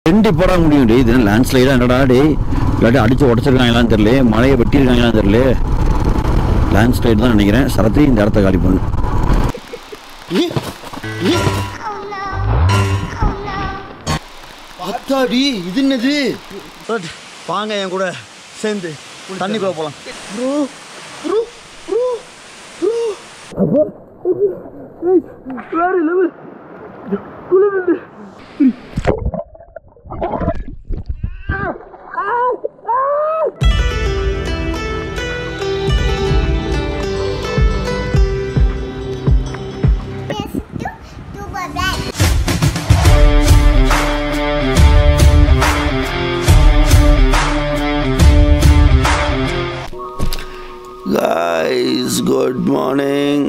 ரெண்டு போட முடியும் டே இது லேண்ட் ஸ்லைடாக என்னடா டே இல்லாட்டி அடிச்சு உடச்சிருக்காங்களான்னு தெரியல மழையை வெட்டியிருக்காங்களான்னு தெரியல லேண்ட் ஸ்லைடு தான் நினைக்கிறேன் சரத்தி இந்த இடத்த காலி பண்ணு அத்தாடி இது என்னது வாங்க என் கூட சேர்ந்து தண்ணிக்குள்ள போலாம் ப்ரோ ப்ரோ ப்ரோ ப்ரோ வேற லெவல் குளிருது guys குட் மார்னிங்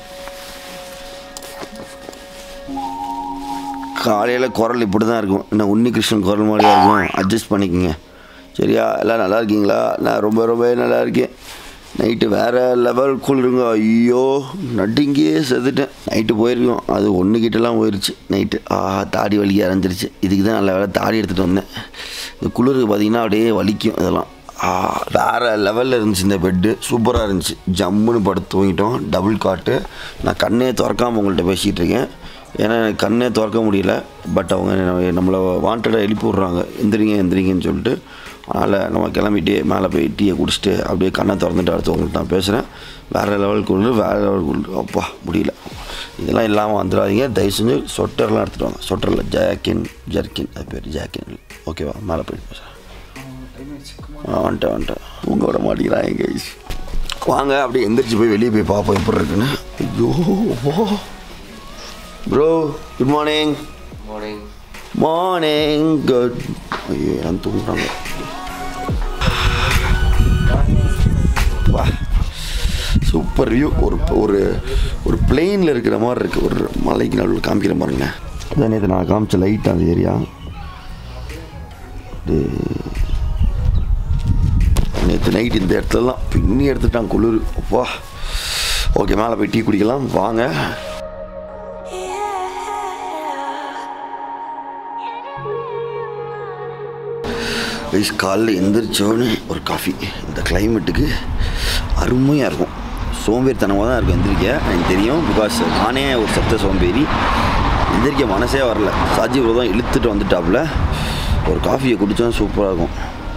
காலையில் குரல் இப்படி தான் இருக்கும் என்ன உன்னிகிருஷ்ணன் குரல் மாதிரியா இருக்கும் அட்ஜஸ்ட் பண்ணிக்கோங்க சரியா எல்லாம் நல்லா இருக்கீங்களா நான் ரொம்ப ரொம்ப நல்லா இருக்கேன் நைட்டு வேறு லெவல் குளிருங்க ஐயோ நடுங்கியே செத்துட்டேன் நைட்டு போயிருக்கோம் அது ஒன்று கிட்டலாம் போயிருச்சு நைட்டு ஆ தாடி வலிக்க ஆரம்பிச்சிருச்சு இதுக்கு தான் நல்ல வேலை தாடி எடுத்துகிட்டு வந்தேன் இந்த குளிருக்கு பார்த்தீங்கன்னா அப்படியே வலிக்கும் இதெல்லாம் ஆ, வேற லெவலில் இருந்துச்சு இந்த பெட்டு சூப்பராக இருந்துச்சு ஜம்முன்னு படுத்து தூங்கிட்டோம் டபுள் காட்டு நான் கண்ணே திறக்காம உங்கள்கிட்ட பேசிகிட்டு இருக்கேன் ஏன்னா எனக்கு கண்ணே திறக்க முடியல பட் அவங்க நம்ம- நம்மளை வாண்டடாக எழுப்பி விட்றாங்க எந்திரிங்க எந்திரிங்கன்னு சொல்லிட்டு அதனால் நம்ம கிளம்பிட்டு மேலே போய் டீயை குடிச்சிட்டு அப்படியே கண்ணை திறந்துட்டு அடுத்து உங்கள்கிட்ட நான் பேசுகிறேன் வேறு லெவல் குளிர் வேறு லெவல் குளிர் அப்பா முடியல இதெல்லாம் இல்லாமல் வந்துடாதீங்க தயவு செஞ்சு சொட்டர்லாம் எடுத்துகிட்டு வாங்க சொட்டரில் ஜாக்கின் ஜர்க்கின் அது பேர் ஜாக்கின் ஓகேவா மேலே போயிட்டு பேசுகிறேன் ஆ, வந்துட்டேன் வந்துட்டேன் தூங்க விட மாட்டேங்கிறான் எங்க வாங்க அப்படியே எந்திரிச்சு போய் வெளியே போய் பார்ப்போம் எப்படி இருக்குன்னு ஐயோ bro good morning morning morning good ஐயோ நான் தூங்குறாங்க வா சூப்பர் வியூ ஒரு ஒரு ஒரு பிளெயினில் இருக்கிற மாதிரி இருக்குது ஒரு மலைக்கு நடுவில் காமிக்கிற பாருங்க இதான் நேற்று நான் காமிச்ச லைட் அந்த ஏரியா நேற்று நைட் இந்த இடத்துலலாம் பின்னி எடுத்துட்டான் குளிர் அப்பா ஓகே மேலே போய் டீ குடிக்கலாம் வாங்க கைஸ் காலைல எந்திரிச்சோன்னு ஒரு காஃபி இந்த கிளைமேட்டுக்கு அருமையாக இருக்கும் சோம்பேறித்தனமாக தான் இருக்கும் எந்திரிக்க எனக்கு தெரியும் பிகாஸ் நானே ஒரு சத்த சோம்பேறி எந்திரிக்க மனசே வரல சாஜி ப்ரோ தான் இழுத்துட்டு வந்துட்டாப்புல ஒரு காஃபியை குடித்தா சூப்பராக இருக்கும்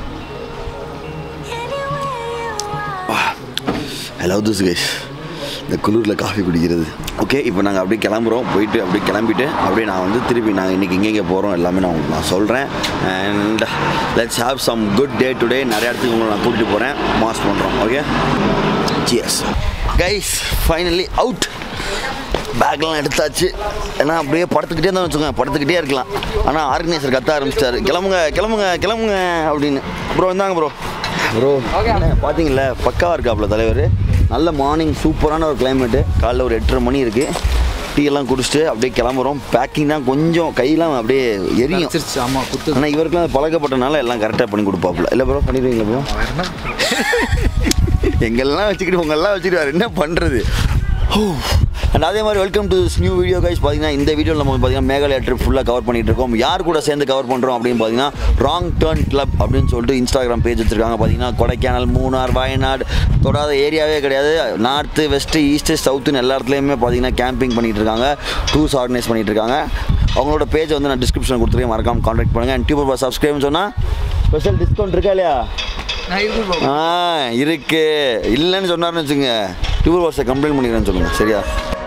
ஐ லவ் திஸ் கைஸ் இந்த குளிரில் காஃபி குடிக்கிறது ஓகே இப்போ நாங்கள் அப்படியே கிளம்புறோம் போயிட்டு அப்படியே கிளம்பிட்டு அப்படியே நான் வந்து திருப்பி நாங்கள் இன்றைக்கி எங்கெங்கே போகிறோம் எல்லாமே நான் உங்களுக்கு நான் சொல்கிறேன் and let's have some good day today நிறைய இடத்துக்கு உங்களை நான் கூட்டிகிட்டு போகிறேன் மாஸ் பண்ணுறோம் okay cheers guys finally out பேக்லாம் எடுத்தாச்சு ஏன்னா அப்படியே படுத்துக்கிட்டே தான் வச்சுக்கோங்க படுத்துக்கிட்டே இருக்கலாம் ஆனால் ஆர்கனைசர் கத்த ஆரம்பிச்சிட்டாரு கிளம்புங்க கிளம்புங்க கிளம்புங்க அப்படின்னு ப்ரோ இந்தாங்க ப்ரோ ப்ரோ பார்த்தீங்களா பக்காவாக இருக்காப்புல தலைவர் நல்ல மார்னிங் சூப்பரான ஒரு கிளைமேட்டு காலைல ஒரு எட்டரை மணி இருக்குது டீ எல்லாம் குடிச்சிட்டு அப்படியே கிளம்புறோம் பேக்கிங் தான் கொஞ்சம் கையெல்லாம் அப்படியே எரியும் ஆமா குத்து ஆனால் இவருக்குலாம் அது பழக்கப்பட்டனால எல்லாம் கரெக்டாக பண்ணி கொடுப்பாப்புல இல்லை ப்ரோ பண்ணிடுவீங்களா ப்ரோ எங்கெல்லாம் வச்சுக்கிட்டு உங்கெல்லாம் வச்சுக்கிட்டு வேறு என்ன பண்ணுறது அண்ட் அதே மாதிரி welcome to new video guys பார்த்தீங்கன்னா இந்த வீடியோவில் நம்ம பார்த்தீங்கன்னா மேகாலயா ட்ரிப் ஃபுல்லாக கவர் பண்ணிட்டு இருக்கோம் யார் கூட சேர்ந்து கவர் பண்ணுறோம் அப்படின்னு பார்த்தீங்கன்னா ராங் டர்ன் கிளப் அப்படின்னு சொல்லிட்டு இன்ஸ்டாகிராம் பேஜ் வச்சிருக்காங்க பார்த்தீங்கன்னா கொடைக்கானல் மூணார் வயநாடு தொடாத ஏரியாவே கிடையாது நார்த்து வெஸ்ட்டு ஈஸ்ட்டு சவுத்துன்னு எல்லா இடத்துலையுமே பார்த்தீங்கன்னா கேம்பிங் பண்ணிட்டு இருக்காங்க டூர்ஸ் ஆர்கனைஸ் பண்ணிட்டு இருக்காங்க அவங்களோட பேஜை வந்து நான் டிஸ்கிரிப்ஷன் கொடுத்துருக்கேன் மறக்காம காண்டாக்ட் பண்ணுங்கள் அண்ட் டியூபர் சப்ஸ்கிரைப்னு சொன்னால் ஸ்பெஷல் டிஸ்கவுண்ட் இருக்கா இல்லையா நான் இருக்கு bro. ஆ இருக்கு இல்லைன்னு சொன்னார்னு வச்சுங்க டியூபர் வாட்ஸை கம்ப்ளைண்ட் பண்ணிக்கிறேன்னு சொல்லுங்க சரியா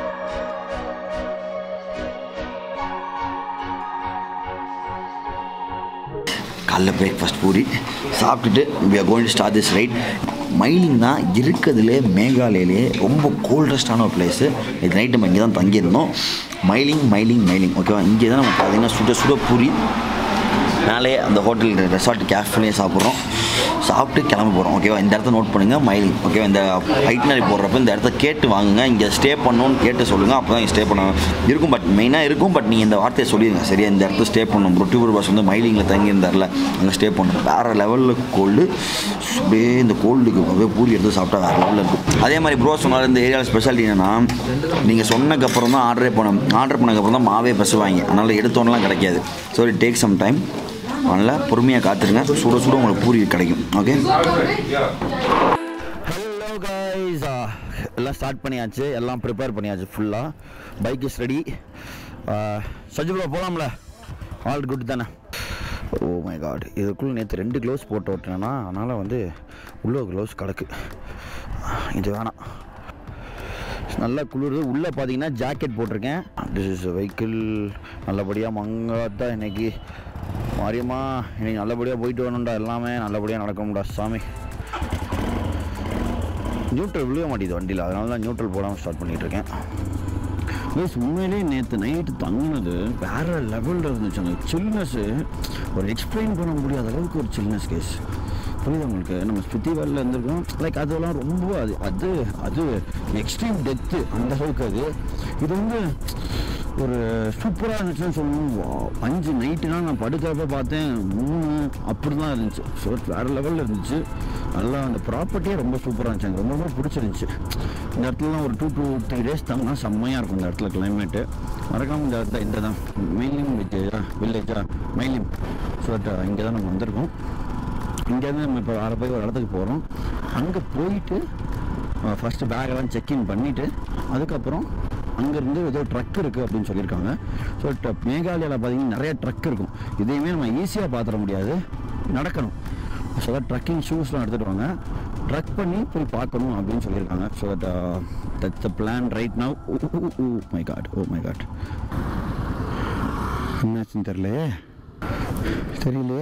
காலைல பிரேக்ஃபாஸ்ட் பூரி சாப்பிட்டுட்டு we are going to start this right மைலிங் தான் இருக்கிறதுலே மேகாலயிலே ரொம்ப கோல்டஸ்டான ஒரு பிளேஸு இது நைட்டு நம்ம இங்கே தான் தங்கியிருந்தோம் மைலிங் மைலிங் மைலிங் ஓகேவா இங்கே தான் நம்ம பார்த்தீங்கன்னா சுட சுட பூரி மேலே அந்த ஹோட்டல் ரெசார்ட் கேஃப்லேயே சாப்பிட்றோம் சாப்பிட்டு கிளம்ப போகிறோம் ஓகேவா இந்த இடத்த நோட் பண்ணுங்கள் மைலிங் ஓகேவா இந்த ஹைட்னரி போடுறப்ப இந்த இடத்த கேட்டு வாங்குங்க இங்கே ஸ்டே பண்ணணும்னு கேட்டு சொல்லுங்கள் அப்போ தான் ஸ்டே பண்ண இருக்கும் பட் மெயினாக இருக்கும் பட் நீங்கள் இந்த வார்த்தையை சொல்லிடுங்க சரியா இந்த இடத்த ஸ்டே பண்ணணும் ப்ரோ டியூபர் பாஸ் வந்து மைலிங்கில் தங்கியிருந்தார்ல அங்கே ஸ்டே பண்ணணும் வேறு லெவலில் கோல்டு அப்படியே இந்த கோல்டுக்கு அப்படியே பூரி எடுத்து சாப்பிட்டா வேறு லெவலில் இருக்கும் அதே மாதிரி ப்ரோ சொன்னார் இந்த ஏரியாவில் ஸ்பெஷாலிட்டி என்னன்னா நீங்கள் சொன்னதுக்கப்புறம் தான் ஆர்டரே பண்ணணும் ஆர்டர் பண்ணதுக்கப்புறம் தான் மாவே பசுவாங்க அதனால் எடுத்தோன்னெலாம் கிடைக்காது so it take some time அதனால் பொறுமையாக காத்துருங்க சுட சுட உங்களுக்கு பூரி கிடைக்கும் ஓகே ஹலோ கைஸ் எல்லாம் ஸ்டார்ட் பண்ணியாச்சு எல்லாம் ப்ரிப்பேர் பண்ணியாச்சு ஃபுல்லாக bike is ready Saji bro போகலாம்ல ஆல் குட் தானே ஓ மை காட் இதுக்குள்ளே நேற்று ரெண்டு க்ளவுஸ் போட்டு விட்டேன்னா அதனால் வந்து உள்ள க்ளவுஸ் கிடக்கு இது வேணாம் நல்லா குளிருது உள்ளே பார்த்தீங்கன்னா ஜாக்கெட் போட்டிருக்கேன் திஸ் இஸ் வெஹிக்கிள் நல்லபடியாக மங்காத்தா இன்னைக்கு மாரியம்மா இன்னைக்கு நல்லபடியாக போயிட்டு வரணும்டா எல்லாமே நல்லபடியாக நடக்கணும்டா சாமி நியூட்ரல் விழுக மாட்டேங்குது வண்டியில் அதனால தான் நியூட்ரல் போடாமல் ஸ்டார்ட் பண்ணிகிட்டு இருக்கேன் ப்ளஸ் உண்மையிலே நேற்று நைட்டு தங்கினது வேறு லெவலில் இருந்துச்சு அந்த சில்னஸ்ஸு ஒரு எக்ஸ்பிளைன் பண்ண முடியாத அளவுக்கு ஒரு சில்னஸ் கேஸ் புரியுது உங்களுக்கு நம்ம ஸ்பித்தி வேலில் இருந்திருக்கோம் லைக் அதெல்லாம் ரொம்ப அது அது அது எக்ஸ்ட்ரீம் டெத்து அந்த அளவுக்கு அது இது வந்து ஒரு சூப்பராக இருந்துச்சுன்னு சொல்லணும் Wow. அஞ்சு நைட்டுனா நான் படுக்கிறப்ப பார்த்தேன் மூணு அப்படி தான் இருந்துச்சு ஸோ வேறு லெவலில் இருந்துச்சு நல்லா அந்த ப்ராப்பர்ட்டியே ரொம்ப சூப்பராக இருந்துச்சு எனக்கு ரொம்ப ரொம்ப பிடிச்சிருந்துச்சு இந்த இடத்துலலாம் ஒரு டூ டூ த்ரீ டேஸ் தங்கினா செம்மையாக இருக்கும் இந்த இடத்துல கிளைமேட்டு மறக்காம இந்த இடத்துல இந்த தான் மெயிலிம் வில்லேஜா வில்லேஜா மெயிலிம் ஸோ இங்கே தான் நம்ம வந்திருக்கோம் இங்கேருந்து நம்ம இப்போ வேறு போய் ஒரு இடத்துக்கு போகிறோம் அங்கே போயிட்டு ஃபஸ்ட்டு பேக்கெல்லாம் செக்இன் பண்ணிவிட்டு அதுக்கப்புறம் அங்கேருந்து ஏதோ ட்ரக் இருக்குது அப்படின்னு சொல்லியிருக்காங்க ஸோ மேகாலயாவில் பார்த்தீங்கன்னா நிறைய ட்ரக் இருக்கும் இதையுமே நம்ம ஈஸியாக பார்த்துட முடியாது நடக்கணும் ஸோ அதான் ட்ரக்கிங் ஷூஸ்லாம் எடுத்துகிட்டு வாங்க ட்ரக் பண்ணி போய் பார்க்கணும் அப்படின்னு சொல்லியிருக்காங்க so that that's the plan right now oh my god oh my god என்னாச்சுன்னு தெரியலையே தெரியலையே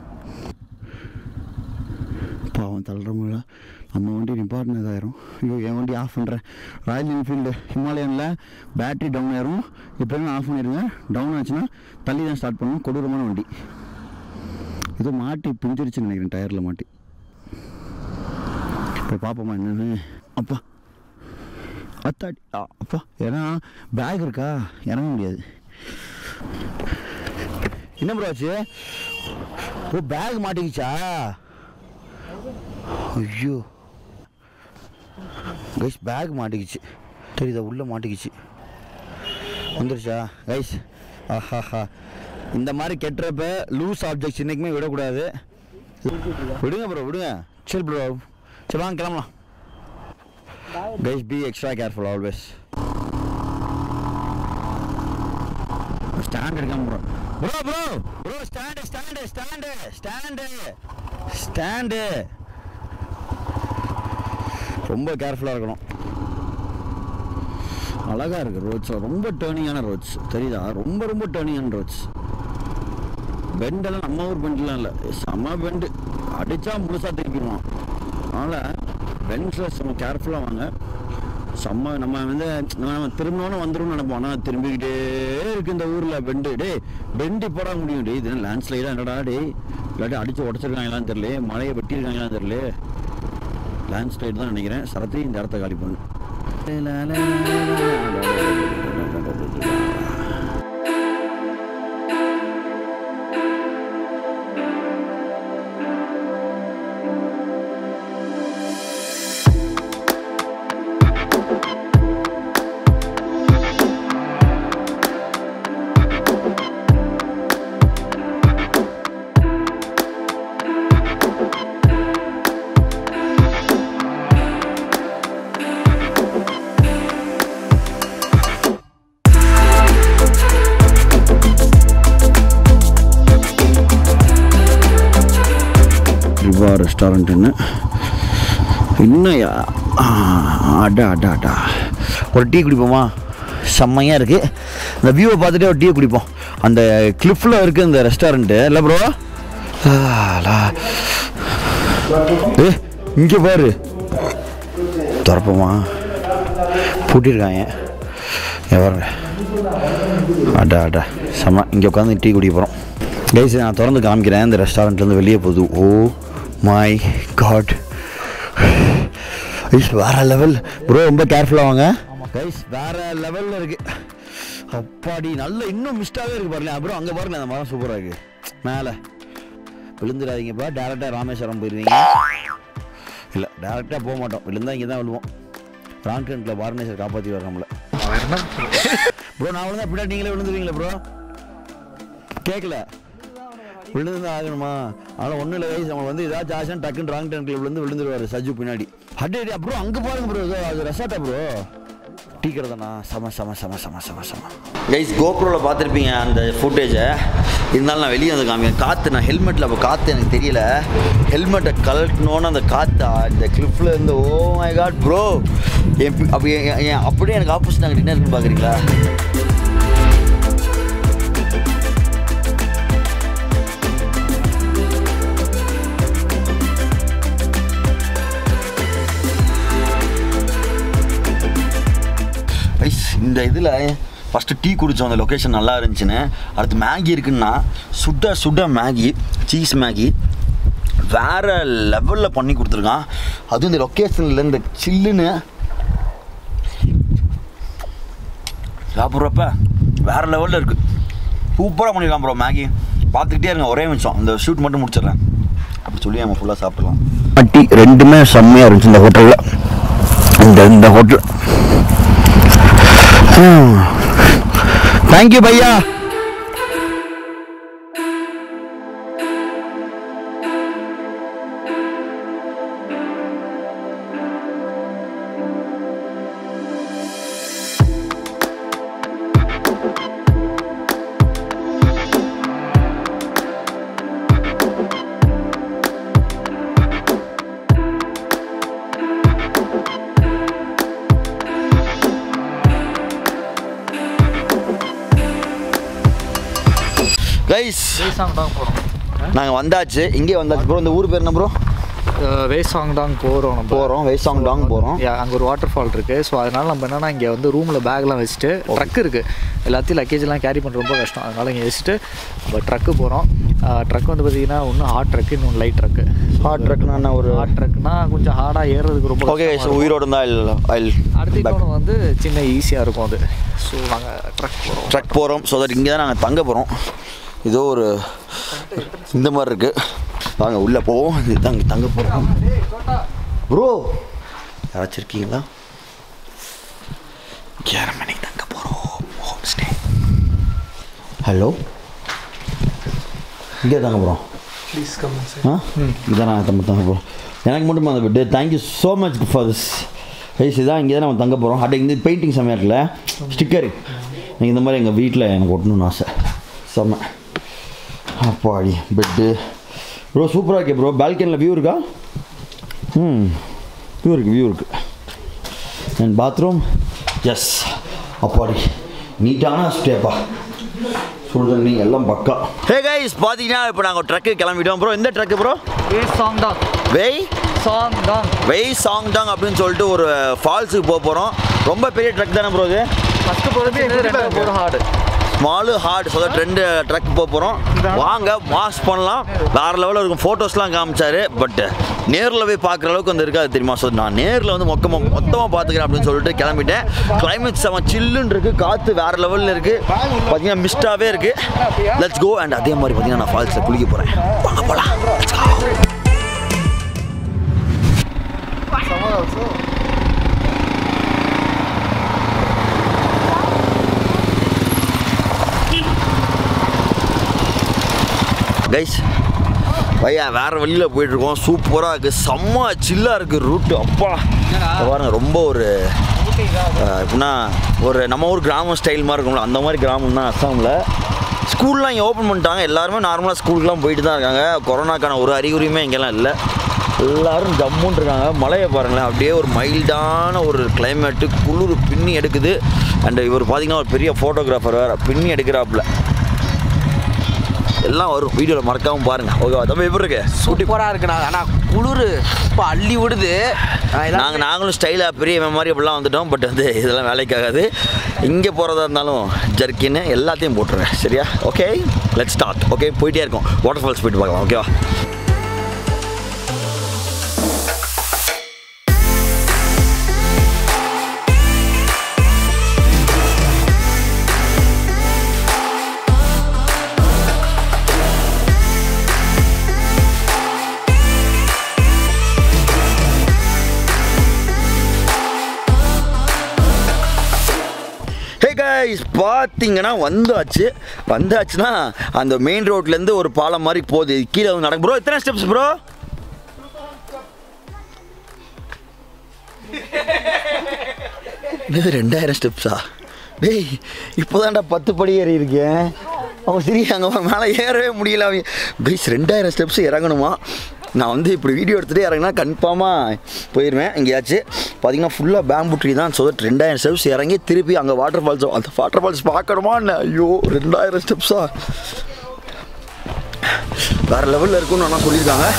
பாவம் தள்ளுற முடியல நம்ம வண்டி நிப்பாட்டினதாயிரும் ஐயோ என் வண்டி ஆஃப் பண்ணுறேன் ராயல் என்ஃபீல்டு ஹிமாலயனில் பேட்டரி டவுன் ஆயிரும் எப்போயுமே ஆஃப் பண்ணிடுங்க டவுன் ஆச்சுன்னா தள்ளி தான் ஸ்டார்ட் பண்ணணும் கொடூரமான வண்டி ஏதோ மாட்டி பிஞ்சிருச்சுன்னு நினைக்கிறேன் டயரில் மாட்டி போய் பார்ப்போமா என்னன்னு அப்பா அத்தாடி ஆ, அப்பா ஏன்னா பேக் இருக்கா இறங்க முடியாது என்ன ப்ரோ ஆச்சு ஓ பேக் மாட்டிக்கிச்சா ஐயோ கைஸ் பேக் மாட்டிக்கிச்சு தெரியுதா உள்ளே மாட்டிக்கிச்சு வந்துருச்சா கைஸ் ஆஹாஹா இந்த மாதிரி கெட்டுறப்ப லூஸ் ஆப்ஜெக்ட்ஸ் என்றைக்குமே விடக்கூடாது விடுங்க ப்ரோ விடுங்க சரி ப்ரோ சரி வாங்க கிளம்பலாம் guys be extra careful always stand எடுக்காம bro bro bro bro stand stand stand stand stand ரொம்ப கேர்ஃபுல்லாக இருக்கணும் அழகாக இருக்குது ரோட்ஸ் ரொம்ப டேர்னிங்கான ரோட்ஸ் தெரியுதா ரொம்ப ரொம்ப டேர்னிங்கான ரோட்ஸ் பெண்டெல்லாம் நம்ம ஊர் பெண்டெலாம் இல்லை செம்ம பெண்டு அடித்தா முழுசாக திருப்பிடுவான் அதனால் பெண்ட்ஸில் செம்ம கேர்ஃபுல்லாக வாங்க செம்ம நம்ம வந்து நம்ம திரும்பினோன்னு வந்துடும் நினைப்போம் ஆனால் திரும்பிக்கிட்டே இருக்கு இந்த ஊரில் பெண்டு டேய் பெண்டு போட முடியும் டேய் இது லேண்ட்ஸ்லைடாக என்னடா டேய் இல்லாட்டி அடித்து உடச்சிருக்காங்களான்னு தெரியல மழையை வெட்டியிருக்காங்களான்னு தெரியல லேண்ட்ஸ்லைடு தான் நினைக்கிறேன் சரத்தி இந்த இடத்த காலி பண்ணு ரிவா ரெஸ்டாரண்ட்டுன்னு இன்னும் அடா அடா அடா ஒரு டீ குடிப்போமா செம்மையாக இருக்குது இந்த வியூவை பார்த்துட்டு ஒரு டீ குடிப்போம் அந்த கிளிஃபில் இருக்குது இந்த ரெஸ்டாரண்ட்டு இல்லை ப்ரோ ஏ இங்கே பாரு திறப்போமா பூட்டியிருக்காங்க எவர் அடா அடா செம்ம இங்கே உட்காந்து டீ குடிக்க போகிறோம் கைஸ் நான் திறந்து காமிக்கிறேன் இந்த ரெஸ்டாரண்ட்லேருந்து வெளியே போகுது ஓ மை காட் ஐஸ் வேற லெவல் ப்ரோ ரொம்ப கேர்ஃபுல்லாக வாங்க கைஸ் வேற லெவலில் இருக்கு அப்பாடி நல்ல இன்னும் மிஸ்டாகவே இருக்கு பாருங்க அப்புறம் அங்கே பாருங்க அந்த மரம் சூப்பராக இருக்கு மேலே விழுந்துடாதீங்கப்பா டேரெக்டாக ராமேஸ்வரம் போயிடுவீங்க இல்லை டேரெக்டாக போக மாட்டோம் விழுந்தா இங்கே தான் விழுவோம் ரான்கண்டில் வாரணேஸ்வர் காப்பாற்றி வர்றோம்ல ப்ரோ நான் விழுந்தா பின்னாடி நீங்களே விழுந்துருவீங்களா ப்ரோ கேட்கல விழுந்து தான் ஆகணுமா ஆனால் ஒன்றும் இல்லை கைஸ் நம்ம வந்து ஏதாச்சும் ஆச்சுன்னா டக்குன்னு ராங் டேங்கில் விழுந்து விழுந்துருவாரு சஜு பின்னாடி அடே அடே ப்ரோ அங்கே பாருங்க ப்ரோ அது ரெசார்ட்டா ப்ரோ டீ கடை தானா செம செம செம செம செம செம கைஸ் கோப்ரோவில் பார்த்துருப்பீங்க அந்த ஃபுட்டேஜை இருந்தாலும் நான் வெளியே வந்து காமிக்கிறேன் காற்று நான் ஹெல்மெட்டில் அப்போ காற்று எனக்கு தெரியல ஹெல்மெட்டை கலட்டணுன்னு அந்த காற்று இந்த கிளிப்பில் இருந்து ஓ மை காட் ப்ரோ என் பி- அப்போ என் என் அப்படியே எனக்கு ஆப்போசிட் அங்கே என்ன இருக்குன்னு பார்க்குறீங்களா ஐஸ் இந்த இதில் ஃபஸ்ட்டு டீ குடித்தோம் அந்த லொக்கேஷன் நல்லா இருந்துச்சுன்னு அடுத்து மேகி இருக்குன்னா சுட சுட மேகி சீஸ் மேகி வேறு லெவலில் பண்ணி கொடுத்துருக்கான் அதுவும் இந்த லொக்கேஷனில் இந்த சில்லுன்னு சாப்பிட்றப்ப வேறு லெவலில் இருக்குது சூப்பராக பண்ணியிருக்கான் ப்ரோ மேகி பார்த்துக்கிட்டே இருங்க ஒரே நிமிஷம் இந்த ஷூட் மட்டும் முடிச்சிடுறேன் அப்படி சொல்லி நம்ம ஃபுல்லாக சாப்பிடலாம் டீ ரெண்டுமே செம்மையாக இருந்துச்சு இந்த ஹோட்டலில் இந்த இந்த ஹோட்டல் தேங்க்யூ பையா கைஸ் வேசாங் டாங் போகிறோம் நாங்கள் வந்தாச்சு இங்கே வந்தாச்சு ப்ரோ இந்த ஊர் பேர் என்ன ப்ரோ வேசாங் டாங் போகிறோம் நம்ம போகிறோம் வைசாங் டாங் போகிறோம் அங்கே ஒரு வாட்டர் ஃபால் இருக்குது ஸோ அதனால் நம்ம என்னன்னா இங்கே வந்து ரூமில் பேக்லாம் வச்சுட்டு ட்ரக் இருக்குது எல்லாத்தையும் லக்கேஜ்லாம் கேரி பண்ணுறது ரொம்ப கஷ்டம் அதனால் இங்கே வச்சுட்டு நம்ம ட்ரக்கு போகிறோம் ட்ரக் வந்து பார்த்தீங்கன்னா ஒன்று ஹார்ட் ட்ரக்கு இன்னொன்று லைட் ட்ரக்கு ஹார்ட் ட்ரக்னா ஒரு ஹார்ட் ட்ரக்னா கொஞ்சம் ஹார்டாக ஏறுறதுக்கு ரொம்ப ஓகே கஷ்டமா ஸோ இருக்கும். உயிரோடு இருந்தால் இல்லை ஆயில் அடுத்து இன்னொன்று வந்து சின்ன ஈஸியாக இருக்கும் அது ஸோ நாங்கள் ட்ரக் போகிறோம் ட்ரக் போகிறோம் ஸோ தட் இங்கே தான் நாங்கள் தங்க போகிறோம் ஏதோ ஒரு இந்த மாதிரி இருக்குது வாங்க உள்ளே போவோம் இதுதான் இங்கே தங்க போகிறோம் ப்ரோ யாராச்சும் இருக்கீங்களா ஏழரை மணிக்கு தங்க போகிறோம் ஹோம் ஸ்டே ஹலோ இங்கே தாங்க போகிறோம் ப்ளீஸ் கம் ஆ இதான் நான் தங்க தங்க போகிறோம் எனக்கு மட்டும் அந்த bed thank you so much for this ice இதான் இங்கே தான் நம்ம தங்க போகிறோம் அட் இந்த பெயிண்டிங் செம்மையாக இருக்குல்ல ஸ்டிக்கர் எனக்கு இந்த மாதிரி எங்கள் வீட்டில் எனக்கு ஒட்டணும்னு ஆசை செம்ம அப்பாடி பெட்டு ப்ரோ சூப்பராக இருக்கே ப்ரோ பால்கனியில் வியூ இருக்கா ம் வியூ இருக்குது வியூ இருக்குது அண்ட் பாத்ரூம் எஸ் அப்பாடி நீட்டான ஸ்டேப்பா சுடு தண்ணி எல்லாம் பக்கா ஹே கைஸ் பார்த்தீங்கன்னா இப்போ நாங்கள் ட்ரக்கு கிளம்பிட்டோம் ப்ரோ எந்த ட்ரக்கு ப்ரோ வேசாங் டாங் வெய் சாங் டாங் வெய் சாங் டாங் அப்படின்னு சொல்லிட்டு ஒரு ஃபால்ஸுக்கு போக போகிறோம் ரொம்ப பெரிய ட்ரக் தானே ப்ரோ இது ஃபஸ்ட்டு போகிறது ரெண்டாவது போகிற ஹார்டு ஸ்மாலு ஹார்ட் ஸோ ரெண்டு ட்ரக் போக போகிறோம் வாங்க மாஸ் பண்ணலாம் வேறு லெவலில் இருக்கும் ஃபோட்டோஸ்லாம் காமிச்சாரு பட் நேரில் போய் பார்க்குற அளவுக்கு வந்து இருக்காது தெரியுமா ஸோ நான் நேரில் வந்து மொத்தமாக மொத்தமாக பார்த்துக்கிறேன் அப்படின்னு சொல்லிட்டு கிளம்பிட்டேன் கிளைமேட் செம சில்லுன்னு இருக்குது காற்று வேறு லெவலில் இருக்குது பார்த்தீங்கன்னா மிஸ்டாகவே இருக்குது லெட்ஸ் கோ அண்ட் அதே மாதிரி பார்த்தீங்கன்னா நான் ஃபால்ஸில் குளிக்க போகிறேன் வாங்க போகலாம் லெட்ஸ் கோ கைஸ் பையா வேற வழியில் போயிட்டு இருக்கோம் சூப்பராக இருக்குது செம்ம சில்லாக இருக்குது ரூட்டு அப்பா இங்க பாருங்க ரொம்ப ஒரு அஹ், எப்படின்னா ஒரு நம்ம ஊர் கிராமம் ஸ்டைல் மாதிரி இருக்கும்ல அந்த மாதிரி கிராமம் தான் அஸ்ஸாமில் ஸ்கூல்லாம் இங்கே ஓப்பன் பண்ணிட்டாங்க எல்லாருமே நார்மலாக ஸ்கூலுக்குலாம் போயிட்டு தான் இருக்காங்க கொரோனாக்கான ஒரு அறிகுறியுமே இங்கெல்லாம் இல்லை எல்லாரும் ஜம்முன்னு இருக்காங்க மலையை பாருங்களேன் அப்படியே ஒரு மைல்டான ஒரு கிளைமேட்டு குளிர் பின்னி எடுக்குது அண்ட் இவர் பார்த்தீங்கன்னா ஒரு பெரிய ஃபோட்டோகிராஃபர் வேறு பின்னி எடுக்கிறாப்புல எல்லாம் வரும் வீடியோவில் மறக்காம பாருங்க ஓகேவா தம்பி எப்படி இருக்கு சூப்பராக இருக்குண்ணா ஆனால் குளிர் இப்போ அள்ளி விடுது நான் எல்லாம் நாங்கள் நாங்களும் ஸ்டைலாக பெரிய இவன் மாதிரி அப்படிலாம் வந்துட்டோம் பட் வந்து இதெல்லாம் வேலைக்காகாது இங்கே போகிறதா இருந்தாலும் ஜர்க்கின்னு எல்லாத்தையும் போட்டுருங்க சரியா ஓகே லெட் ஸ்டார்ட் ஓகே போயிட்டே இருக்கோம் வாட்டர் ஃபால்ஸ் போயிட்டு பார்க்கலாம் ஓகேவா ஹே guys கைஸ் பார்த்தீங்கன்னா வந்தாச்சு வந்தாச்சுன்னா அந்த மெயின் ரோட்லேருந்து ஒரு பாலம் மாதிரி போகுது கீழே வந்து நடக்கும் ப்ரோ எத்தனை ஸ்டெப்ஸ் ப்ரோ இது ரெண்டாயிரம் ஸ்டெப்ஸா டேய் இப்போதான்டா பத்து படி ஏறி இருக்கேன் அவன் சரி அங்கே மேலே ஏறவே முடியல அவன் கைஸ் ரெண்டாயிரம் ஸ்டெப்ஸ் இறங்கணுமா நான் வந்து இப்படி வீடியோ எடுத்துகிட்டே இறங்கினா கன்ஃபார்மாக போயிடுவேன் எங்கேயாச்சும் பார்த்தீங்கன்னா ஃபுல்லாக பேம்பு ட்ரீ தான் ஸோ தட் ரெண்டாயிரம் ஸ்டெப்ஸ் இறங்கி திருப்பி அங்கே வாட்டர் ஃபால்ஸ் அந்த வாட்டர் ஃபால்ஸ் பார்க்கணுமா என்ன ஐயோ ரெண்டாயிரம் ஸ்டெப்ஸா வேறு லெவலில் இருக்கும்னு ஆனால் சொல்லியிருக்காங்க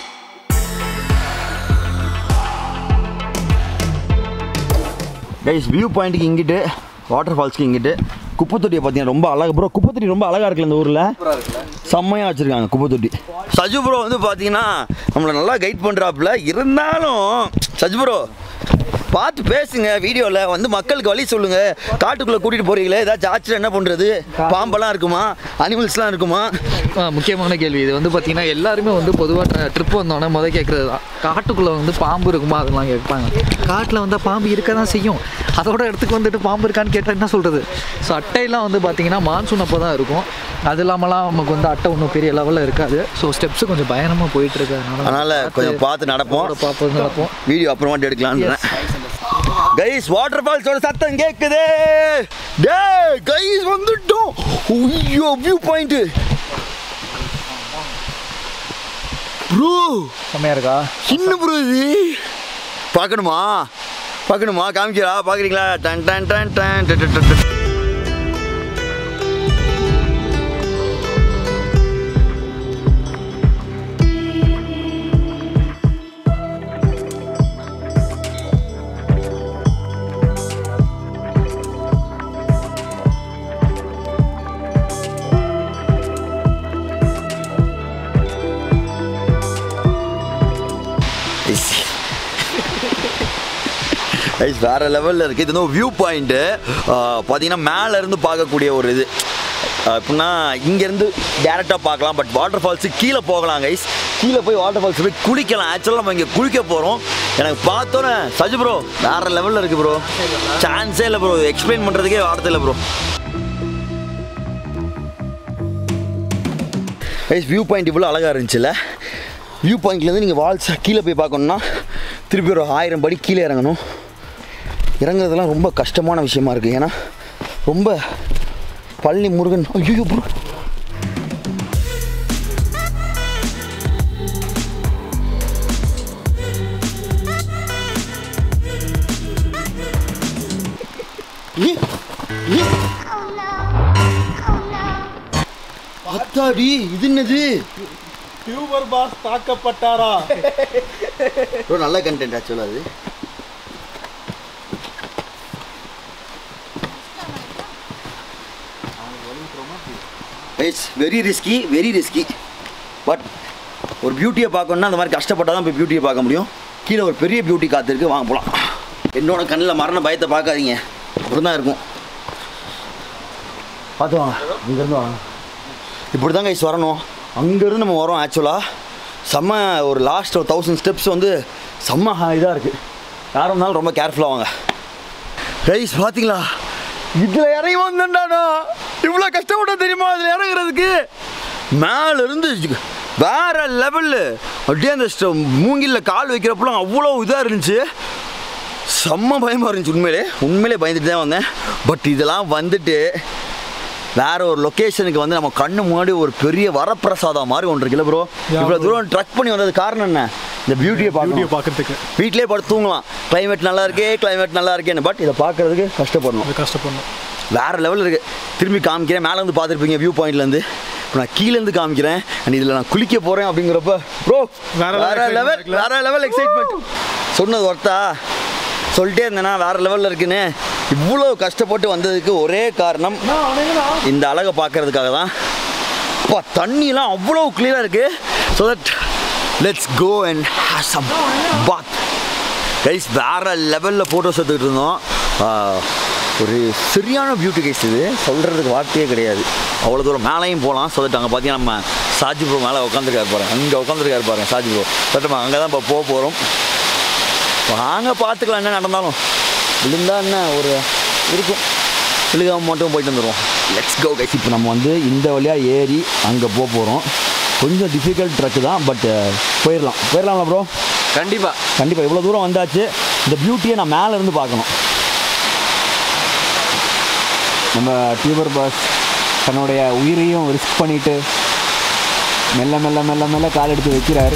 கைஸ் வியூ பாயிண்ட்டுக்கு இங்கிட்டு வாட்டர் ஃபால்ஸ்க்கு இங்கிட்டு குப்பைத்தொட்டியை பார்த்தீங்கன்னா ரொம்ப அழகா ப்ரோ குப்பைத்தொட்டி ரொம்ப அழகாக இருக்குல்ல இந்த ஊரில் செம்மையாக வச்சுருக்காங்க குப்பைத்தொட்டி சஜு ப்ரோ வந்து பார்த்தீங்கன்னா நம்மளை நல்லா கைட் பண்ணுறாப்புல இருந்தாலும் சஜு ப்ரோ பார்த்து பேசுங்க வீடியோவில் வந்து மக்களுக்கு வழி சொல்லுங்க காட்டுக்குள்ளே கூட்டிகிட்டு போறீங்களே ஏதாச்சும் ஆச்சுன்னா என்ன பண்ணுறது பாம்பெல்லாம் இருக்குமா அனிமல்ஸ்லாம் இருக்குமா ஆ, முக்கியமான கேள்வி இது வந்து பார்த்தீங்கன்னா எல்லாருமே வந்து பொதுவாக ட்ரிப் வந்தோடனே முதல் கேட்குறது தான் காட்டுக்குள்ளே வந்து பாம்பு இருக்குமா அதெல்லாம் கேட்பாங்க காட்டில் வந்து பாம்பு இருக்க தான் செய்யும் அதோட இடத்துக்கு வந்துட்டு பாம்பு இருக்கான்னு கேட்டால் என்ன சொல்கிறது ஸோ அட்டையெல்லாம் வந்து பார்த்தீங்கன்னா மான்சூன் அப்போ தான் இருக்கும் அது இல்லாமலாம் நமக்கு வந்து அட்டை ஒன்றும் பெரிய லெவலில் இருக்காது ஸோ ஸ்டெப்ஸு கொஞ்சம் பயணமாக போயிட்டு இருக்கு அதனால் கொஞ்சம் பார்த்து நடப்போம் பார்ப்போம் நடப்போம் வீடியோ அப்புறமாட்டு எடுக்கலான்றேன் கைஸ் வாட்டர் ஃபால்ஸோட சத்தம் கேக்குது டேய் கைஸ் வந்துட்டோம் ஐயோ வியூ பாயிண்ட் ப்ரோ செம்மையாக இருக்கா சின்ன ப்ரோ இது பார்க்கணுமா பார்க்கணுமா காமிக்கிறா பார்க்குறீங்களா டன் டன் டன் டன் டன் டன் டன் டன். கைஸ் வேற லெவலில் இருக்குது இது வந்து வியூ பாயிண்ட்டு பார்த்தீங்கன்னா மேலே இருந்து பார்க்கக்கூடிய ஒரு இது ஆஹ் எப்படின்னா இங்கேருந்து டேரெக்டாக பார்க்கலாம் பட் வாட்டர் ஃபால்ஸு கீழே போகலாம் கைஸ் கீழே போய் வாட்டர் ஃபால்ஸ் போய் குளிக்கலாம் ஆக்சுவலாக நம்ம இங்கே குளிக்க போகிறோம் எனக்கு பார்த்தோன்னே சஜு ப்ரோ வேற லெவலில் இருக்குது ப்ரோ சான்ஸே இல்லை ப்ரோ எக்ஸ்பிளைன் பண்ணுறதுக்கே வார்த்தை இல்லை ப்ரோ கைஸ் வியூ பாயிண்ட் இவ்வளோ அழகாக இருந்துச்சுல்ல வியூ பாயிண்ட்லேருந்து நீங்கள் வால்ஸ் கீழே போய் பார்க்கணுன்னா திருப்பி ஒரு ஆயிரம் படி கீழே இறங்கணும் இறங்குறதெல்லாம் ரொம்ப கஷ்டமான விஷயமா இருக்குது ஏன்னா ரொம்ப பழனி முருகன் ஐயோ ப்ரோ அத்தாடி இது என்னது டியூபர் பாஸ் தாக்கப்பட்டாரா ப்ரோ நல்ல கண்டென்ட் ஆக்சுவலாக அது it's very risky very risky but ஒரு பியூட்டியை பார்க்கணுன்னா அந்த மாதிரி கஷ்டப்பட்டால் தான் போய் பியூட்டியை பார்க்க முடியும் கீழே ஒரு பெரிய பியூட்டி காத்திருக்கு வாங்க போகலாம் என்னோட கண்ணில் மரண பயத்தை பார்க்காதீங்க அப்படி தான் இருக்கும் பார்த்து வாங்க இங்கேருந்து வாங்க இப்படி தான் கைஸ் வரணும் அங்கேருந்து நம்ம வரோம் ஆக்சுவலாக செம்ம ஒரு லாஸ்ட் ஒரு தௌசண்ட் ஸ்டெப்ஸ் வந்து செம்ம இதாக இருக்குது யாரும் இருந்தாலும் ரொம்ப கேர்ஃபுல்லாக வாங்க கைஸ் பார்த்தீங்களா இதில் இறங்கி வந்தேன்டாடா இவ்வளோ கஷ்டப்பட்ட தெரியுமா அதில் இறங்குறதுக்கு மேல இருந்து வேற லெவலில் அப்படியே அந்த ஸ்ட- மூங்கில்ல கால் வைக்கிறப்பலாம் அவ்வளோ இதாக இருந்துச்சு செம்ம பயமாக இருந்துச்சு உண்மையிலே உண்மையிலே பயந்துட்டு தான் வந்தேன் பட் இதெல்லாம் வந்துட்டு வேற ஒரு லொக்கேஷனுக்கு வந்து நம்ம கண்ணு முன்னாடி ஒரு பெரிய வரப்பிரசாதம் மாதிரி ஒன்று இருக்குல்ல ப்ரோ இவ்வளோ தூரம் ட்ரக் பண்ணி வந்தது காரணம் என்ன இந்த பியூட்டியை வீடியோ பார்க்கணும் பார்க்கறதுக்கு வீட்டிலே படுத்து தூங்கலாம் கிளைமேட் நல்லா இருக்கே கிளைமேட் நல்லா இருக்கேன்னு பட் இதை பார்க்கறதுக்கு கஷ்டப்படணும் அது கஷ்டப்படணும் வேற லெவலில் இருக்கு திரும்பி காமிக்கிறேன் மேலே வந்து பார்த்துருப்பீங்க வியூ பாயிண்ட்லேருந்து இப்போ நான் கீழேருந்து காமிக்கிறேன் அண்ட் இதில் நான் குளிக்க போகிறேன் அப்படிங்கிறப்ப ப்ரோ வேற level வேற excitement லெவல் இருக்குல்ல? வேற லெவல் எக்ஸைட்மெண்ட் சொன்னது ஒர்த்தா சொல்லிட்டே இருந்தேன்னா வேற லெவலில் இருக்குன்னு இவ்வளோ கஷ்டப்பட்டு வந்ததுக்கு ஒரே காரணம் இந்த அழகை பார்க்கறதுக்காக தான் அப்பா தண்ணிலாம் அவ்வளோ கிளியராக இருக்கு so that let's go and have some bath guys வேற லெவலில் ஃபோட்டோஸ் எடுத்துக்கிட்டு இருந்தோம் ஆஹ், ஒரு சரியான பியூட்டி கைஸ் இது சொல்கிறதுக்கு வார்த்தையே கிடையாது அவ்வளோ தூரம் மேலேயும் போகலாம் ஸோ தட் அங்கே பார்த்தீங்கன்னா நம்ம சாஜி ப்ரோ மேலே உட்காந்துருக்காரு பாருங்க அங்கே உட்காந்துருக்காரு பாருங்க சாஜி ப்ரோ பட் நம்ம அங்கே தான் இப்போ போக போகிறோம் வாங்க பார்த்துக்கலாம் என்ன நடந்தாலும் விழுந்தா என்ன ஒரு இருக்கும் விழுகாம மட்டும் போயிட்டு வந்துடுவோம் லெட்ஸ் கோ கைஸ் இப்போ நம்ம வந்து இந்த வழியாக ஏறி அங்கே போக போகிறோம் கொஞ்சம் டிஃபிகல்ட் ட்ரக்கு தான் பட் போயிடலாம் போயிடலாம்ல ப்ரோ கண்டிப்பா கண்டிப்பாக இவ்வளோ தூரம் வந்தாச்சு இந்த பியூட்டியை நான் மேலே இருந்து பார்க்கணும் நம்ம டியூபர் பாஸ் தன்னுடைய உயிரையும் ரிஸ்க் பண்ணிட்டு மெல்ல மெல்ல மெல்ல மெல்ல கால் எடுத்து வைக்கிறாரு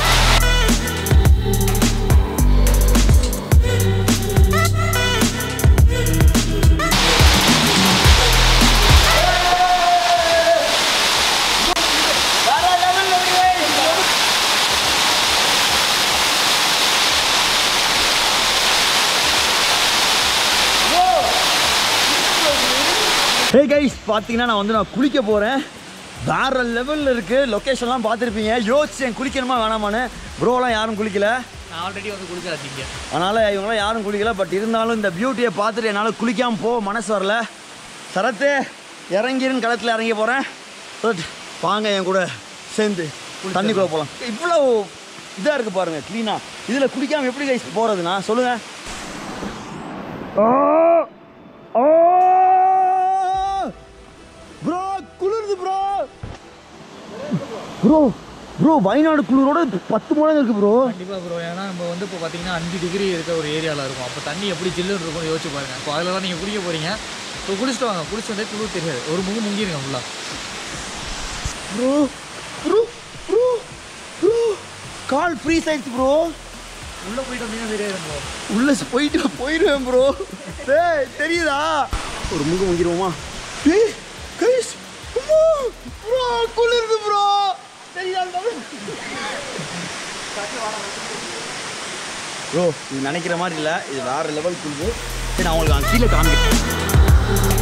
ஹே கைஸ் பார்த்தீங்கன்னா நான் வந்து நான் குளிக்க போகிறேன் வேற லெவலில் இருக்குது லொக்கேஷன்லாம் பார்த்துருப்பீங்க யோசிச்சேன் குளிக்கணுமா வேணாமான்னு ப்ரோலாம் யாரும் குளிக்கல நான் ஆல்ரெடி வந்து குளிக்கிறாதீங்க அதனால் இவங்களாம் யாரும் குளிக்கல பட் இருந்தாலும் இந்த பியூட்டியை பார்த்துட்டு என்னால் குளிக்காமல் போக மனசு வரல சரத்து இறங்கிருன்னு களத்தில் இறங்கி போகிறேன் வாங்க என் கூட சேர்ந்து தண்ணிக்குள்ளே போகலாம் இவ்வளோ இதாக இருக்குது பாருங்கள் க்ளீனாக இதில் குளிக்காமல் எப்படி கைஸ் போகிறதுண்ணா சொல்லுங்கள் ப்ரோ குளிருது ப்ரோ ப்ரோ ப்ரோ வயநாடு குளிரோட பத்து மடங்கு இருக்குது ப்ரோ கண்டிப்பாக ப்ரோ ஏன்னா நம்ம வந்து இப்போ பார்த்தீங்கன்னா அஞ்சு டிகிரி இருக்க ஒரு ஏரியாவில் இருக்கும் அப்போ தண்ணி எப்படி ஜில்லுன்னு இருக்கும்னு யோசிச்சு பாருங்க இப்போ அதில் தான் நீங்கள் குடிக்க போகிறீங்க இப்போ குளிச்சுட்டு வாங்க குளிச்சு வந்தே குளிர் தெரியாது ஒரு முகு முங்கிருங்க ஃபுல்லாக ப்ரோ ப்ரோ ப்ரோ ப்ரோ கால் ஃப்ரீ சைஸ் ப்ரோ உள்ளே போயிட்டு வந்தீங்கன்னா தெரியாது ப்ரோ உள்ள போயிட்டு போயிடுவேன் ப்ரோ டேய் தெரியுதா ஒரு முகம் வாங்கிடுவோமா டேய் கைஸ் ப்ரோ குளிருது ப்ரோ தெரியுதா ப்ரோ இது நினைக்கிற மாதிரி இல்லை இது வேற லெவல் குளிரு சரி நான் உங்களுக்கு அங்க கீழே காமிக்கிறேன்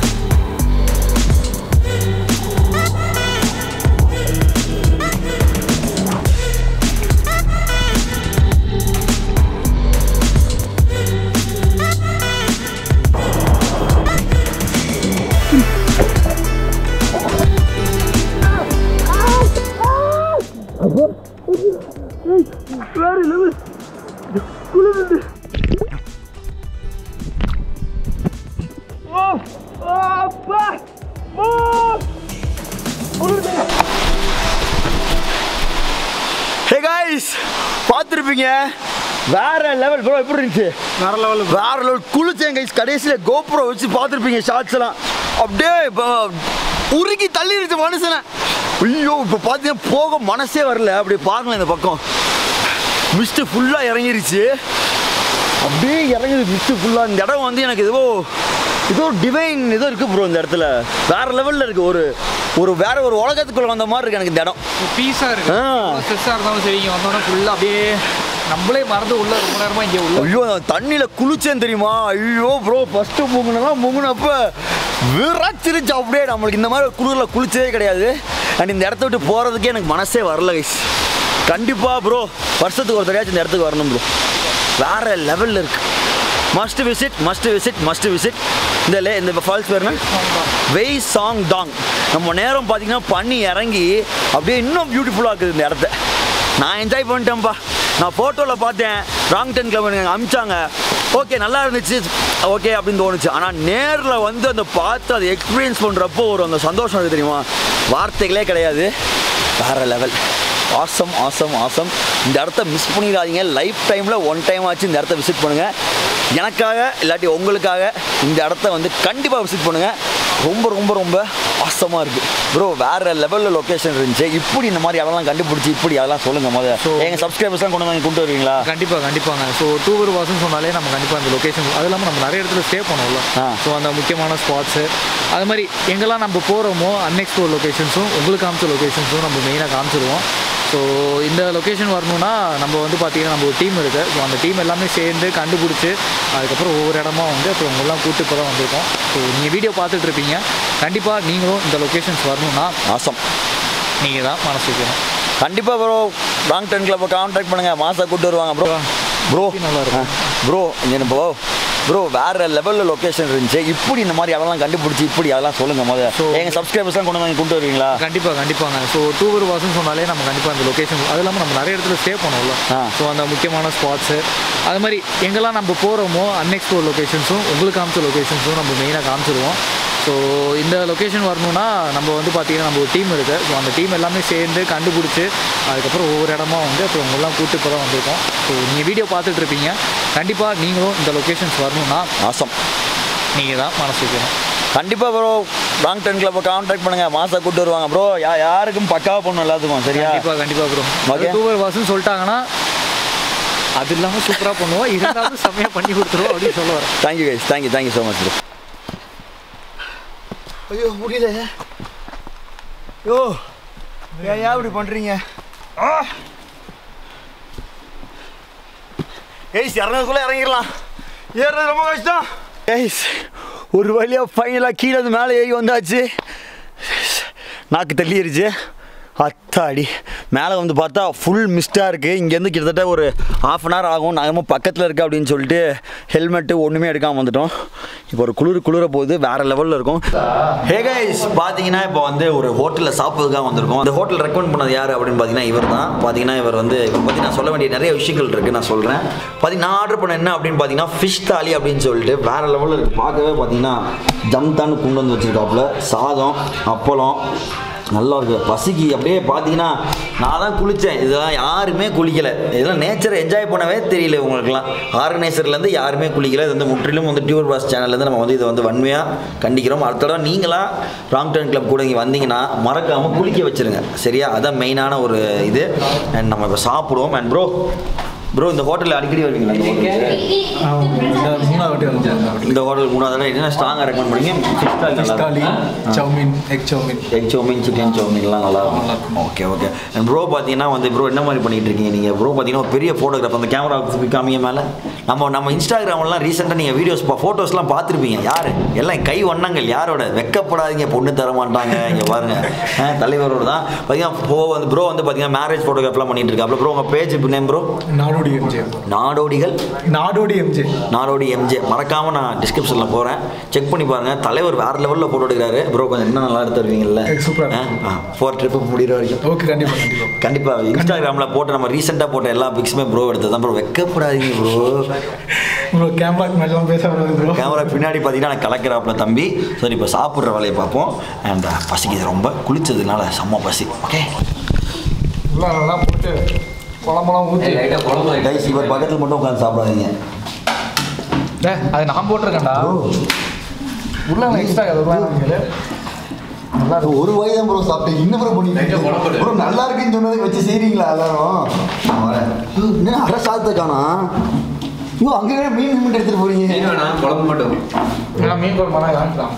ஹே காய்ஸ் பார்த்துருப்பீங்க வேற லெவல் ப்ரோ எப்படி இருந்துச்சு வேற லெவல் வேற லெவல் குளிச்சேன் கைஸ் கடைசியில் கோப்ரோ வச்சு பார்த்துருப்பீங்க ஷார்ட்ஸ் எல்லாம் அப்படியே இப்போ உருகி தள்ளிருச்சு மனுஷனை ஐயோ இப்போ பார்த்தீங்கன்னா போக மனசே வரல அப்படியே பாருங்களேன் இந்த பக்கம் மிஸ்ட்டு ஃபுல்லாக இறங்கிருச்சு அப்படியே இறங்குது மிஸ்ட்டு ஃபுல்லாக இந்த இடம் வந்து எனக்கு ஏதோ ஏதோ டிவைன் ஏதோ இருக்குது ப்ரோ இந்த இடத்துல வேற லெவலில் இருக்குது ஒரு ஒரு வேற ஒரு உலகத்துக்குள்ள வந்த மாதிரி இருக்கு எனக்கு இந்த இடம் பீஸாக இருக்கு ஆ. ஸ்ட்ரெஸ்ஸாக இருந்தாலும் சரி இங்கே வந்தோடனே ஃபுல்லாக அப்படியே நம்மளே மறந்து உள்ள ரொம்ப நேரமாக இங்கே உள்ள ஐயோ நான் தண்ணியில குளிச்சேன் தெரியுமா ஐயோ ப்ரோ ஃபர்ஸ்ட் முங்குனலாம் முங்குனப்ப விராச்சிருச்சு அப்படியே நம்மளுக்கு இந்த மாதிரி குளிரில் குளிச்சதே கிடையாது அண்ட் இந்த இடத்த விட்டு போகிறதுக்கே எனக்கு மனசே வரல கைஸ் கண்டிப்பாக ப்ரோ வருஷத்துக்கு ஒரு தடையாச்சும் இந்த இடத்துக்கு வரணும் ப்ரோ வேற லெவலில் இருக்கு must visit must visit must visit இந்த லே இந்த ஃபால்ஸ் பேர் என்ன வெய் சாங் டாங் நம்ம நேரம் பார்த்தீங்கன்னா பண்ணி இறங்கி அப்படியே இன்னும் பியூட்டிஃபுல்லாக இருக்குது இந்த இடத்த நான் என்ஜாய் பண்ணிட்டேன்ப்பா நான் ஃபோட்டோவில் பார்த்தேன் ராங் டென் கிளப் எனக்கு அமிச்சாங்க ஓகே நல்லா இருந்துச்சு ஓகே அப்படின்னு தோணுச்சு ஆனால் நேரில் வந்து அந்த பார்த்து அதை எக்ஸ்பீரியன்ஸ் பண்ணுறப்போ ஒரு அந்த சந்தோஷம் இருக்குது தெரியுமா வார்த்தைகளே கிடையாது வேறு லெவல் ஆசம் ஆசம் ஆசம் இந்த இடத்த மிஸ் பண்ணிடாதீங்க லைஃப் டைமில் ஒன் டைம் ஆச்சு இந்த இடத்த விசிட் பண்ணுங்கள் எனக்காக இல்லாட்டி உங்களுக்காக இந்த இடத்த வந்து கண்டிப்பாக விசிட் பண்ணுங்கள் ரொம்ப ரொம்ப ரொம்ப ஆசமாக இருக்குது ப்ரோ வேறு லெவலில் லொக்கேஷன் இருந்துச்சு இப்படி இந்த மாதிரி அதெல்லாம் கண்டுபிடிச்சி இப்படி அதெல்லாம் சொல்லுங்கள் முதல்ல எங்கள் சப்ஸ்கிரைபர்ஸ்லாம் கொண்டு வந்து கொண்டு வருவீங்களா கண்டிப்பாக கண்டிப்பாங்க ஸோ டூர் வாசம் சொன்னாலே நம்ம கண்டிப்பாக அந்த லொக்கேஷன் அது இல்லாமல் நம்ம நிறைய இடத்துல ஸ்டே பண்ணுவோம்ல ஆ. ஸோ அந்த முக்கியமான ஸ்பாட்ஸு அது மாதிரி எங்கெல்லாம் நம்ம போகிறோமோ அன்எக்ஸ்ப்ளோர் லொக்கேஷன்ஸும் உங்களுக்கு காமிச்ச லொக்கேஷன்ஸும் நம்ம மெயினாக காமிச்சிருவோம் ஸோ இந்த லொக்கேஷன் வரணும்னா நம்ம வந்து பார்த்தீங்கன்னா நம்ம ஒரு டீம் இருக்குது ஸோ அந்த டீம் எல்லாமே சேர்ந்து கண்டுபிடிச்சி அதுக்கப்புறம் ஒவ்வொரு இடமா வந்து அப்புறம் உங்களெல்லாம் கூட்டு இப்போ தான் வந்திருக்கோம் ஸோ நீங்கள் வீடியோ பார்த்துட்டு இருப்பீங்க கண்டிப்பாக நீங்களும் இந்த லொக்கேஷன்ஸ் வரணும்னா ஆசம் நீங்கள் தான் மனசு வைக்கணும் கண்டிப்பாக ப்ரோ லாங் டென் கிளப்பை கான்டாக்ட் பண்ணுங்கள் மாதம் கூட்டு வருவாங்க ப்ரோ ப்ரோ நல்லா இருக்கும். ப்ரோ இங்கே ப்ரோ ப்ரோ வேறு லெவலில் லொக்கேஷன் இருந்துச்சு இப்படி இந்த மாதிரி அதெல்லாம் கண்டுபிடிச்சி இப்படி அதெல்லாம் சொல்லுங்கள் முதல்ல So- எங்கள் சப்ஸ்கிரைபர்ஸ்லாம் கொண்டு வந்து கொண்டு வருவீங்களா கண்டிப்பாக கண்டிப்பாங்க ஸோ டூர் வாசம் சொன்னாலே நம்ம கண்டிப்பாக அந்த லொக்கேஷன் அது இல்லாமல் நம்ம நிறைய இடத்துல ஸ்டே பண்ணுவோம்ல ஆ. ஸோ அந்த முக்கியமான ஸ்பாட்ஸு அது மாதிரி எங்கெல்லாம் நம்ம போகிறோமோ அன்எக்ஸ்ப்ளோர் லொக்கேஷன்ஸும் உங்களுக்கு காமிச்ச லொக்கேஷன்ஸும் நம்ம மெயினாக காமிச்சிருவோம் ஸோ இந்த லொக்கேஷன் வரணும்னா நம்ம வந்து பார்த்திங்கன்னா நம்ம ஒரு டீம் இருக்குது ஸோ அந்த டீம் எல்லாமே சேர்ந்து கண்டுபிடிச்சி அதுக்கப்புறம் ஒவ்வொரு இடமா வந்து அப்புறம் உங்களெல்லாம் கூட்டு இப்போ தான் வந்திருக்கோம் ஸோ நீங்கள் வீடியோ பார்த்துட்டு இருப்பீங்க கண்டிப்பாக நீங்களும் இந்த லொக்கேஷன்ஸ் வரணும்னா ஆசம் நீங்கள் தான் மனசு வைக்கணும் கண்டிப்பாக ப்ரோ லாங் டென் கிளப்பை கான்டாக்ட் பண்ணுங்க மாசா கூட்டு வருவாங்க ப்ரோ யா யாருக்கும் பக்காவாக பண்ணணும் எல்லாத்துக்கும் சரியா கண்டிப்பாக கண்டிப்பாக ப்ரோ Okay. டூவர் வாசன் சொல்லிட்டாங்கன்னா அது இல்லாமல் சூப்பராக பண்ணுவோம் இருந்தாலும் செம்மையாக பண்ணி கொடுத்துருவோம் அப்படின்னு சொல்ல வரேன் thank you guys thank you thank you so much bro ஐயோ முடியல யோ ஏன் ஏன் இப்படி பண்ணுறீங்க ஏய் இறங்குறதுக்குள்ளே இறங்கிடலாம் ஏறுறது ரொம்ப கஷ்டம் கைஸ் ஒரு வழியாக ஃபைனலாக கீழே இருந்து மேலே ஏறி வந்தாச்சு நாக்கு தள்ளிருச்சு அத்தாடி மேலே வந்து பார்த்தா ஃபுல் மிஸ்டாக இருக்குது இங்கேருந்து கிட்டத்தட்ட ஒரு ஆஃப் அன் ஹவர் ஆகும் நாங்கள் பக்கத்தில் இருக்கு அப்படின்னு சொல்லிட்டு ஹெல்மெட்டு ஒன்றுமே எடுக்காமல் வந்துட்டோம் இப்போ ஒரு குளிர் குளிர போகுது வேறு லெவலில் இருக்கும் ஹே கைஸ் பார்த்தீங்கன்னா இப்போ வந்து ஒரு ஹோட்டலில் சாப்பிட்றதுக்காக வந்திருக்கோம் அந்த ஹோட்டல் ரெக்கமெண்ட் பண்ணது யார் அப்படின்னு பார்த்தீங்கன்னா இவர் தான் பார்த்தீங்கன்னா இவர் வந்து இவர் பற்றி நான் சொல்ல வேண்டிய நிறைய விஷயங்கள் இருக்குது நான் சொல்கிறேன் பார்த்தீங்கன்னா நான் ஆர்டர் பண்ண என்ன அப்படின்னு பார்த்தீங்கன்னா ஃபிஷ் தாலி அப்படின்னு சொல்லிட்டு வேறு லெவலில் இருக்குது பார்க்கவே பார்த்தீங்கன்னா ஜம்தான்னு கொண்டு வந்து வச்சுருக்காப்புல சாதம் அப்பளம் நல்லா இருக்கு பசிக்கு அப்படியே பார்த்தீங்கன்னா நான் தான் குளித்தேன் இதெல்லாம் யாருமே குளிக்கலை இதெல்லாம் நேச்சரை என்ஜாய் பண்ணவே தெரியல உங்களுக்குலாம் ஆர்கனைசர்லேருந்து யாருமே குளிக்கல இது வந்து முற்றிலும் வந்து டியூர் பாஸ் சேனல்லேருந்து நம்ம வந்து இதை வந்து வன்மையாக கண்டிக்கிறோம் அடுத்த தடவை நீங்களா ராங் டர்ன் கிளப் கூட இங்கே வந்தீங்கன்னா மறக்காமல் குளிக்க வச்சிருங்க சரியா அதான் மெயினான ஒரு இது அண்ட் நம்ம இப்போ சாப்பிடுவோம் அண்ட் ப்ரோ ப்ரோ இந்த ஹோட்டலில் அடிக்கடி வருவீங்களா இந்த ஹோட்டலுக்கு மூணாவது வாட்டி வந்து இந்த ஹோட்டல் மூணாவது தடவை என்ன ஸ்ட்ராங்காக ரெக்கமெண்ட் பண்ணீங்க fish thali chowmein egg chowmein egg chowmein chicken சௌமின்லாம் நல்லா இருக்கும் ஓகே ஓகே அண்ட் ப்ரோ பார்த்தீங்கன்னா வந்து ப்ரோ என்ன மாதிரி பண்ணிட்டு இருக்கீங்க நீங்கள் ப்ரோ பார்த்தீங்கன்னா ஒரு பெரிய ஃபோட்டோகிராஃப் அந்த கேமரா காமிங்க மேலே நம்ம நம்ம இன்ஸ்டாகிராம்லாம் ரீசெண்டாக நீங்கள் வீடியோஸ் ஃபோட்டோஸ்லாம் பார்த்துருப்பீங்க யார் எல்லாம் கை வண்ணங்கள் யாரோட வெக்கப்படாதீங்க பொண்ணு தர மாட்டாங்க இங்கே பாருங்க அஹ், தலைவரோட தான் பார்த்தீங்கன்னா ப்ரோ வந்து ப்ரோ வந்து பார்த்தீங்கன்னா மேரேஜ் ஃபோட்டோகிராஃப்லாம் பண்ணிட்டு இருக்காப்ல ப்ரோ உங்கள் page name bro Nadodi MJ நாடோடிகள் நாடோடி எம்ஜே நாடோடி எம்ஜே மறக்காமல் நான் டிஸ்கிரிப்ஷனில் போகிறேன் செக் பண்ணி பாருங்கள் தலைவர் வேறு லெவலில் போட்டோ எடுக்கிறாரு ப்ரோ கொஞ்சம் இன்னும் நல்லா எடுத்து தருவீங்கல்ல ஏய், super. ஃபோர் ட்ரிப்பு முடிகிற வரைக்கும் ஓகே கண்டிப்பாக கண்டிப்பாக கண்டிப்பாக இன்ஸ்டாகிராமில் போட்டு நம்ம ரீசெண்டாக போட்ட எல்லா பிக்ஸுமே ப்ரோ எடுத்தது தான் ப்ரோ வெக்கப்படாதீங்க ப்ரோ ப்ரோ கேமராக்கு மேலாம் பேச வராது ப்ரோ கேமரா பின்னாடி பார்த்தீங்கன்னா நான் கலக்கிறாப்புல தம்பி சரி இப்போ சாப்பிட்ற வேலையை பார்ப்போம் அண்ட் பசிக்குது ரொம்ப குளிச்சதுனால செம்ம பசி ஓகே எல்லாம் நல்லா போட்டு குழம்பெல்லாம் ஊற்றி கைஸ் இவர் பக்கத்தில் மட்டும் உட்காந்து சாப்பிடாதீங்க அது நான் போட்டிருக்கேன்டா உள்ள எக்ஸ்ட்ரா அதெல்லாம் நல்லா இருக்கு ஒரு வயது தான் ப்ரோ சாப்பிட்டேன் இன்னும் ப்ரோ பண்ணி ப்ரோ நல்லா இருக்குன்னு சொன்னதை வச்சு செய்றீங்களா எல்லாரும் நான் வரேன் ஐயோ, என்ன அரை சாதத்தை காணா ஐயோ அங்கே மீன் மீன் எடுத்துட்டு போறீங்க நான் மீன் குழம்பு வேணா காமிக்கலாம்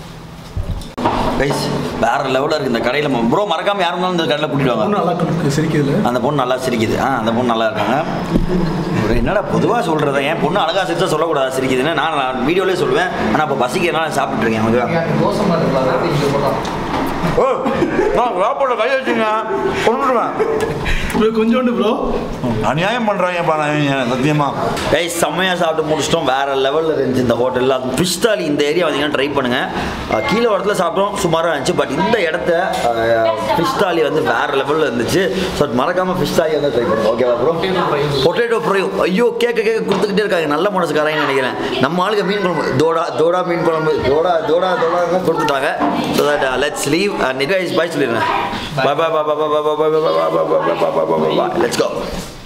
கைஸ் வேற லெவலில் இருக்குது இந்த கடையில் ப்ரோ மறக்காமல் யாரும் இருந்தாலும் இந்த கடையில் கூட்டிட்டு வாங்க இன்னும் நல்லா இருக்கு சிரிக்குதுல அந்த பொண்ணு நல்லா சிரிக்குது ஆ அந்த பொண்ணு நல்லா இருக்காங்க ஒரு என்னடா பொதுவாக சொல்கிறத என் பொண்ணு அழகாக சிரிச்சா சொல்லக்கூடாது சிரிக்குதுன்னு நான் நான் வீடியோலேயே சொல்லுவேன் ஆனால் இப்போ பசிக்கிறனால சாப்பிட்டுருக்கேன் ஓகேவா தோசை மாதிரி இருக்கலாம் இங்கே போடலாம் ஓ நான் சாப்பாடு கை வச்சுங்க கொண்டுடுவேன் ப்ரோ கொஞ்சோண்டு ப்ரோ அநியாயம் பண்ணுறாங்கப்பா நான் சத்தியமா ஏய் செம்மையாக சாப்பிட்டு முடிச்சிட்டோம் வேற லெவலில் இருந்துச்சு இந்த ஹோட்டலில் அது ஃபிஷ் தாலி இந்த ஏரியா வந்தீங்கன்னா ட்ரை பண்ணுங்கள் கீழே இடத்துல சாப்பிட்டோம் சுமாராக இருந்துச்சு பட் இந்த இடத்த ஃபிஷ் தாலி வந்து வேற லெவலில் இருந்துச்சு ஸோ மறக்காமல் ஃபிஷ் தாலி வந்து ட்ரை பண்ணுங்க ஓகேவா ப்ரோ பொட்டேட்டோ ஃப்ரை ஐயோ கேட்க கேட்க கொடுத்துக்கிட்டே இருக்காங்க நல்ல மனசுக்காரங்கன்னு நினைக்கிறேன் நம்ம ஆளுக்கு மீன் குழம்பு தோடா தோடா மீன் குழம்பு தோடா தோடா தோடா கொடுத்துட்டாங்க so that let's leave and bye சொல்லிடுங்க bye bye bye bye bye bye bye bye bye bye bye bye bye bye bye let's go